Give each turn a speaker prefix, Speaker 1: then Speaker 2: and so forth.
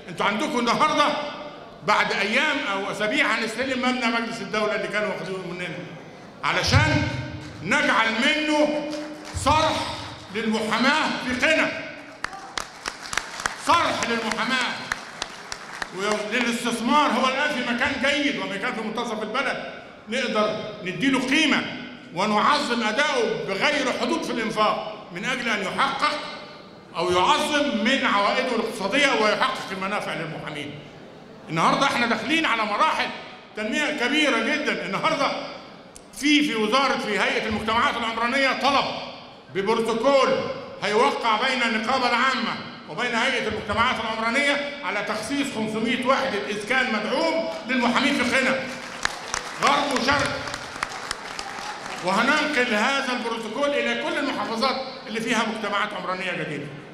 Speaker 1: انتوا عندكم النهارده بعد ايام او اسابيع هنستلم مبنى مجلس الدوله اللي كانوا واخدينه مننا علشان نجعل منه صرح للمحاماه في قنا صرح للمحاماه وللاستثمار هو الان في مكان جيد ومكان في منتصف البلد نقدر نديله قيمه ونعظم اداؤه بغير حدود في الانفاق من اجل ان يحقق او يعظم من عوائده الاقتصاديه ويحقق المنافع للمحامين. النهارده احنا داخلين على مراحل تنميه كبيره جدا، النهارده في في وزاره في هيئه المجتمعات العمرانيه طلب ببروتوكول هيوقع بين النقابه العامه وبين هيئه المجتمعات العمرانيه على تخصيص 500 وحده اسكان مدعوم للمحامين في قنا. غرب وشرق. وهننقل هذا البروتوكول الى كل المحافظات اللي فيها مجتمعات عمرانيه جديده.